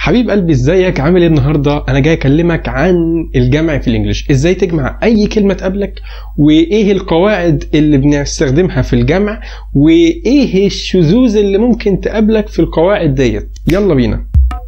حبيب قلبي ازيك عامل ايه النهارده انا جاي اكلمك عن الجمع في الانجليش ازاي تجمع اي كلمه تقابلك وايه القواعد اللي بنستخدمها في الجمع وايه الشذوذ اللي ممكن تقابلك في القواعد ديت يلا بينا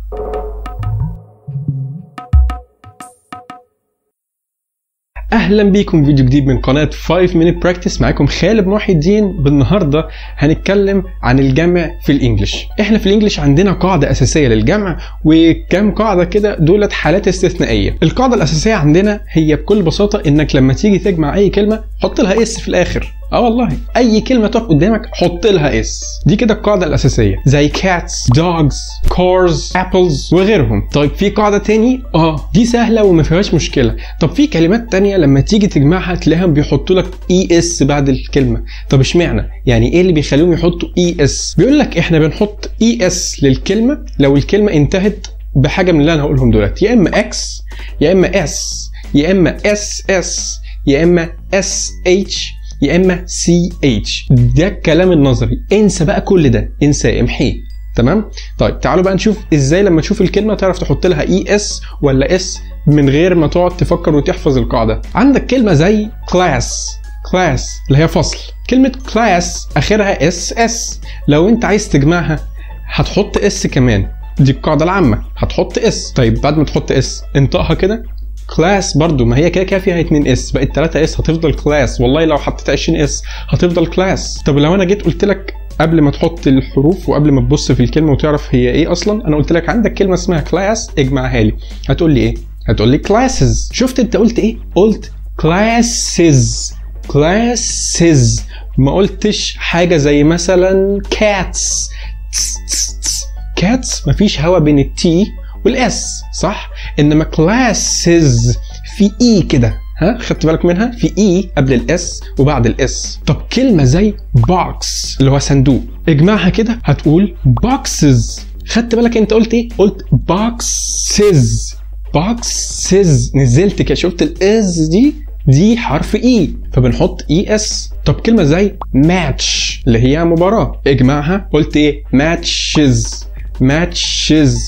اهلا بيكم فيديو جديد من قناه 5 minute practice معاكم خالد محي الدين بالنهارده هنتكلم عن الجمع في الانجليش احنا في الانجليش عندنا قاعده اساسيه للجمع وكم قاعده كده دولت حالات استثنائيه القاعده الاساسيه عندنا هي بكل بساطه انك لما تيجي تجمع اي كلمه حط لها اس في الاخر اه والله اي كلمه تقف قدامك حط لها اس دي كده القاعده الاساسيه زي cats dogs cars apples وغيرهم طيب في قاعده تاني اه دي سهله وما فيهاش مشكله طب في كلمات تانية لما تيجي تجمعها تلاقيهم بيحطوا لك اي اس بعد الكلمه طب اشمعنى يعني ايه اللي بيخليهم يحطوا اي اس بيقول لك احنا بنحط اي اس للكلمه لو الكلمه انتهت بحاجه من اللي انا هقولهم دلوقتي يا اما اكس يا اما اس يا اما اس اس يا اما اس اتش يا اما سي اتش ده الكلام النظري انسى بقى كل ده انسى امحيه تمام طيب تعالوا بقى نشوف ازاي لما تشوف الكلمه تعرف تحط لها اي اس ولا اس من غير ما تقعد تفكر وتحفظ القاعده عندك كلمه زي كلاس كلاس اللي هي فصل كلمه كلاس اخرها اس اس لو انت عايز تجمعها هتحط اس كمان دي القاعده العامه هتحط اس طيب بعد ما تحط اس انطقها كده كلاس برضو ما هي كده كده فيها 2 اس بقت 3 اس هتفضل كلاس والله لو حطيت 20 اس هتفضل كلاس طب لو انا جيت قلت لك قبل ما تحط الحروف وقبل ما تبص في الكلمه وتعرف هي ايه اصلا انا قلت لك عندك كلمه اسمها كلاس اجمعها لي هتقول لي ايه هتقول لي كلاسز شفت انت قلت ايه قلت كلاسز كلاسز ما قلتش حاجه زي مثلا كاتس كاتس مفيش هوا بين التي والاس صح انما كلاسز في اي كده ها خدت بالك منها في اي قبل الاس وبعد الاس طب كلمه زي بوكس اللي هو صندوق اجمعها كده هتقول بوكسز خدت بالك انت قلت ايه قلت بوكسز بوكسز نزلت كده شفت الاز دي دي حرف اي فبنحط اي اس طب كلمه زي ماتش اللي هي مباراه اجمعها قلت ايه ماتشز ماتشز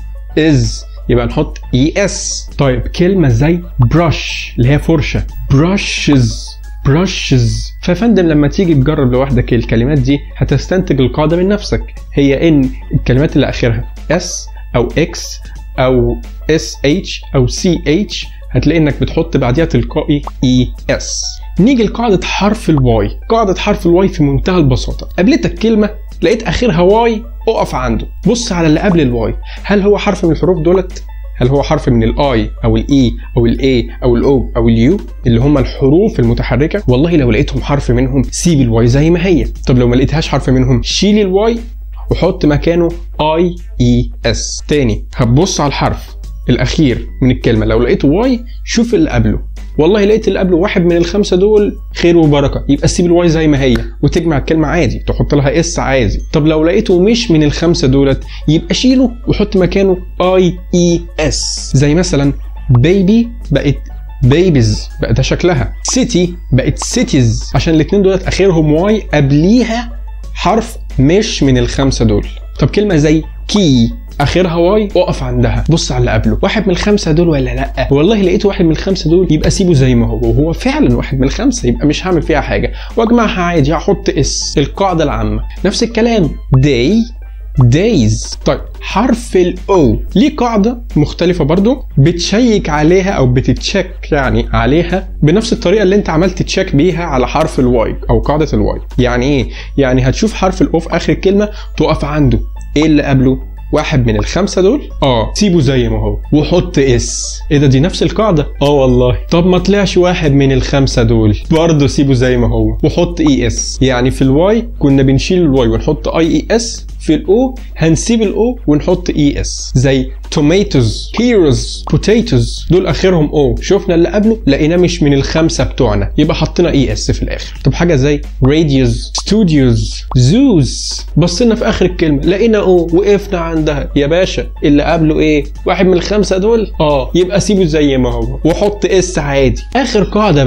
از يبقى نحط اي اس طيب كلمه زي brush اللي هي فرشه brushes brushes ففندم لما تيجي تجرب لوحدك الكلمات دي هتستنتج القاعده من نفسك هي ان الكلمات اللي اخرها اس او اكس او اس اتش او سي اتش هتلاقي انك بتحط بعديها تلقائي اي اس نيجي لقاعده حرف الواي قاعده حرف الواي في منتهى البساطه قابلتك كلمه لقيت اخرها واي اقف عنده بص على اللي قبل الواي هل هو حرف من الحروف دولت هل هو حرف من الاي او الاي او الاي او الاو او اليو اللي هم الحروف المتحركه والله لو لقيتهم حرف منهم سيب الواي زي ما هي طب لو ما لقيتهاش حرف منهم شيل الواي وحط مكانه اي اي اس تاني هتبص على الحرف الاخير من الكلمه لو لقيته واي شوف اللي قبله والله لقيت اللي قبله واحد من الخمسه دول خير وبركه يبقى سيب الواي زي ما هي وتجمع الكلمه عادي تحط لها اس عادي طب لو لقيته مش من الخمسه دولت يبقى شيله وحط مكانه اي اي اس زي مثلا بيبي بقت بيبيز بقى ده شكلها سيتي بقت سيتيز عشان الاثنين دولت اخرهم واي قبليها حرف مش من الخمسه دول طب كلمه زي كي اخرها واي اقف عندها بص على اللي قبله واحد من الخمسه دول ولا لا والله لقيت واحد من الخمسه دول يبقى سيبه زي ما هو وهو فعلا واحد من الخمسه يبقى مش هعمل فيها حاجه واجمعها عادي هحط اس القاعده العامه نفس الكلام day days طيب حرف الاو ليه قاعده مختلفه برضو بتشيك عليها او بتتشيك يعني عليها بنفس الطريقه اللي انت عملت تشيك بيها على حرف الواي او قاعده الواي يعني ايه يعني هتشوف حرف الاو في اخر الكلمه تقف عنده ايه اللي قبله واحد من الخمسه دول اه سيبه زي ما هو وحط اس ايه ده دي نفس القاعده اه والله طب ما طلعش واحد من الخمسه دول برضه سيبه زي ما هو وحط اي اس يعني في الواي كنا بنشيل الواي ونحط اي اي اس في الاو هنسيب الاو ونحط اي اس زي توميتوز هيروز بوتيتوز دول اخرهم او شفنا اللي قبله لقيناه مش من الخمسه بتوعنا يبقى حطينا اي اس في الاخر طب حاجه زي راديوز ستوديوز زوز بصينا في اخر الكلمه لقينا او وقفنا عندها يا باشا اللي قبله ايه واحد من الخمسه دول اه يبقى سيبه زي ما هو وحط اس عادي اخر قاعده بقى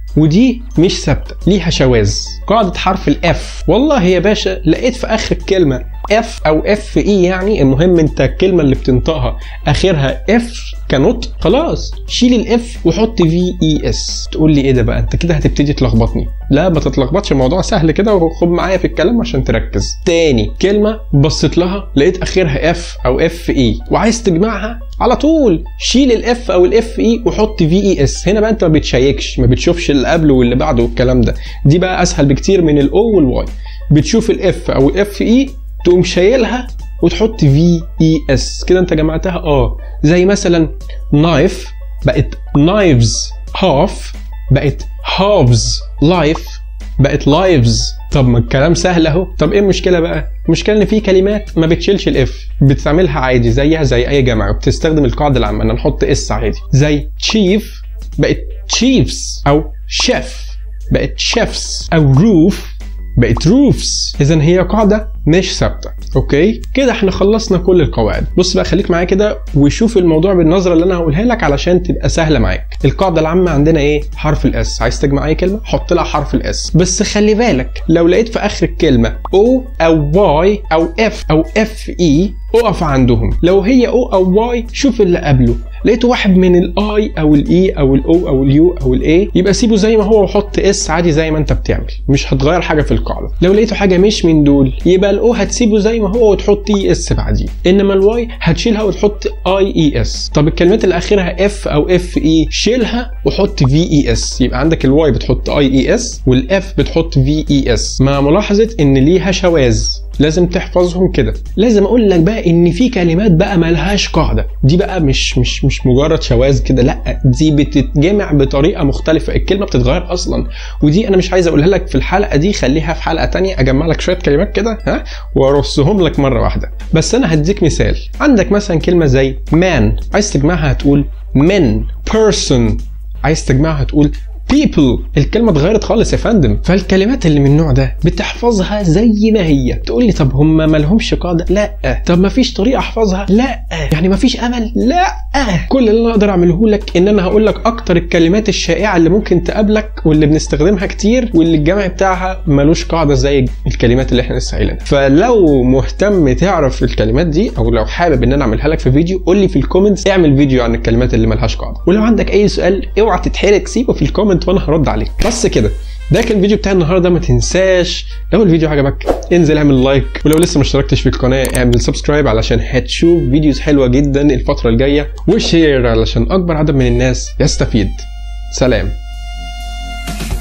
ودي مش ثابته ليها شواذ قاعده حرف الاف والله يا باشا لقيت في اخر الكلمه اف او اف اي يعني المهم انت الكلمه اللي بتنطقها اخرها اف كنطق خلاص شيل الاف وحط في اي اس تقول لي ايه ده بقى انت كده هتبتدي تلخبطني لا ما تتلخبطش الموضوع سهل كده وخد معايا في الكلام عشان تركز تاني كلمه بصيت لها لقيت اخرها اف او اف اي وعايز تجمعها على طول شيل الاف او الاف اي وحط في اي اس هنا بقى انت ما بتشيكش ما بتشوفش اللي قبله واللي بعده والكلام ده دي بقى اسهل بكتير من الاو والواي بتشوف الاف او الاف اي تقوم شايلها وتحط في اي اس كده انت جمعتها اه زي مثلا نايف بقت نايفز هاف بقت هافز لايف بقت لايفز طب ما الكلام سهل اهو طب ايه المشكله بقى المشكله ان في كلمات ما بتشيلش الاف بتعملها عادي زيها زي اي جمع وبتستخدم القاعده العامه ان نحط اس عادي زي تشيف بقت تشيفز او شيف بقت شيفز او روف بقت روفز اذا هي قاعده مش ثابته اوكي كده احنا خلصنا كل القواعد بص بقى خليك معايا كده وشوف الموضوع بالنظره اللي انا هقولها لك علشان تبقى سهله معاك القاعده العامه عندنا ايه حرف الاس عايز تجمع اي كلمه حط لها حرف الاس بس خلي بالك لو لقيت في اخر الكلمه او او واي او اف او اف اي اقف عندهم لو هي او او واي شوف اللي قبله لقيت واحد من الاي او الاي او الاو او اليو او الاي يبقى سيبه زي ما هو وحط اس عادي زي ما انت بتعمل مش هتغير حاجه في القاعده لو لقيته حاجه مش من دول يبقى الاو هتسيبه زي ما هو وتحط اي اس بعديه انما الواي هتشيلها وتحط اي اي اس طب الكلمات اللي اخرها اف او اف اي شيلها وحط في اي اس يبقى عندك الواي بتحط اي اي اس والاف بتحط في اي اس مع ملاحظه ان ليها شواذ لازم تحفظهم كده لازم اقول لك بقى ان في كلمات بقى ملهاش قاعده دي بقى مش مش مش مجرد شواذ كده لا دي بتتجمع بطريقه مختلفه الكلمه بتتغير اصلا ودي انا مش عايز اقولها لك في الحلقه دي خليها في حلقه تانية اجمع لك شويه كلمات كده ها وارصهم لك مره واحده بس انا هديك مثال عندك مثلا كلمه زي man عايز تجمعها هتقول men person عايز تجمعها هتقول people الكلمه اتغيرت خالص يا فندم فالكلمات اللي من النوع ده بتحفظها زي ما هي تقول لي طب هم ما لهمش قاعده لا طب ما فيش طريقه احفظها لا يعني ما فيش امل لا كل اللي انا اقدر اعمله لك ان انا هقول لك اكتر الكلمات الشائعه اللي ممكن تقابلك واللي بنستخدمها كتير واللي الجمع بتاعها ملوش قاعده زي الكلمات اللي احنا لسه قايلينها فلو مهتم تعرف الكلمات دي او لو حابب ان انا اعملها لك في فيديو قول لي في الكومنتس اعمل فيديو عن الكلمات اللي ملهاش قاعده ولو عندك اي سؤال اوعى تتحرك سيبه في الكومنت وانا هرد عليك بس كده ده كان الفيديو بتاع النهارده ما تنساش لو الفيديو عجبك انزل اعمل لايك ولو لسه ما اشتركتش في القناه اعمل سبسكرايب علشان هتشوف فيديوز حلوه جدا الفتره الجايه وشير علشان اكبر عدد من الناس يستفيد سلام